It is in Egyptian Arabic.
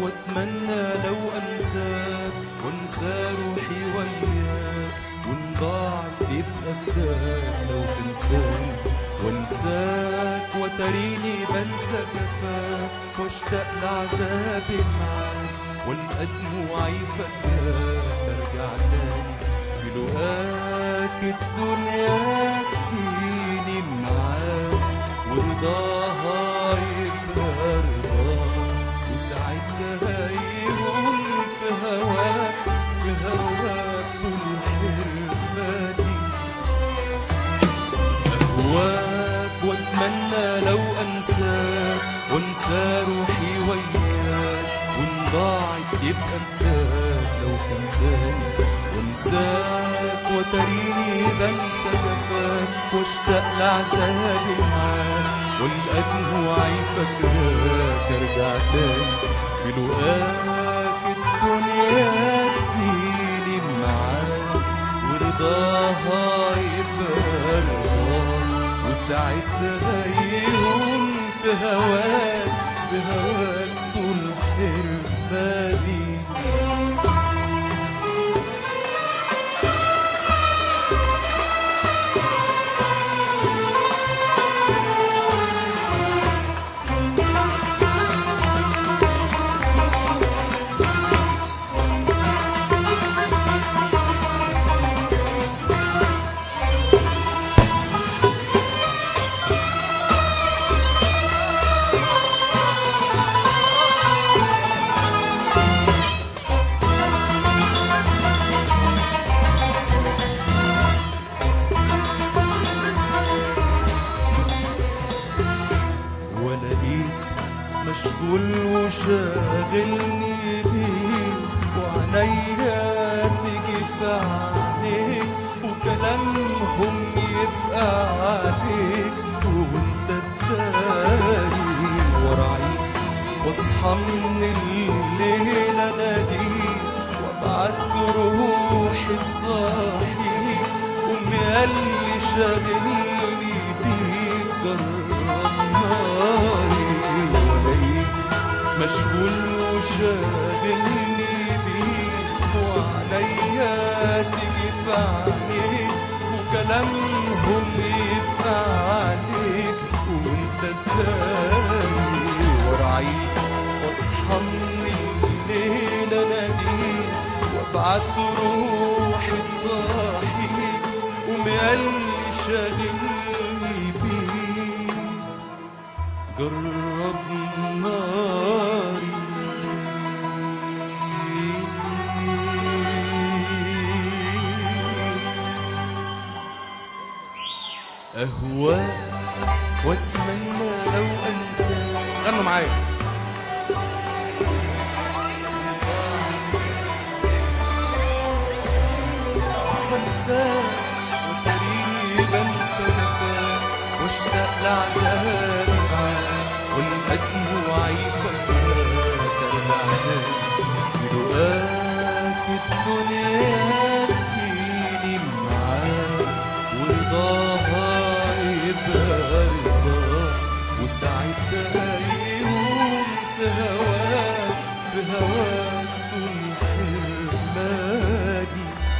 واتمنى لو انساك وانسى روحي وياك وان ضاعت يبقى فداك لو تنساني وانساك وتريني بنسى جفاك واشتاق لعذابي معاك والقى دموعي فاكراك ارجع تاني في لقاك الدنيا تجيني معاك ورضاها يبقى رضاك وساعتها يهون في هواك في هواك طول حرفاتي أهواك وأتمنى لو أنساك وأنسى روحي وياك وإن ضاعت يبقى فداك لو تنساني وانساك وتريني بنسى جفاك واشتاق لعذابي معاك والقى دموعي فاكراك ارجع تاني بلقاك الدنيا تجيلي معاك ورضاها يبقى رضاك وساعتها يهون في هواك في هواك طول حرماني والاقيك مشغول وشاغلني بيك وعينيا تيجي في عينيك وكلامهم يبقى عليك وانت التاني وراعيك واصحى من الليل اناديك وابعت روحي تصاحيك امي قال لي شاغلني بيك جرب ناري والاقيك مشغول وشاغلني بيك وعليا تيجي في عينيك وكلامهم يبقى عليك وانت التاني وراعيك واصحى من الليل اناديك وابعت روحي تصاحيك قومي قال لي شاغلني بيك جرب ناري أهواك وأتمنى لو أنساك غنوا معايا بنساك وتريني بنسى جفاك واشتاق لعذابي معاك والقى دموعي فاكراك ارجع تاني في لقاك الدنيا تجيلي معاك ورضاها يبقى رضاك وساعتها يهون في هواك في هواك طول حرماني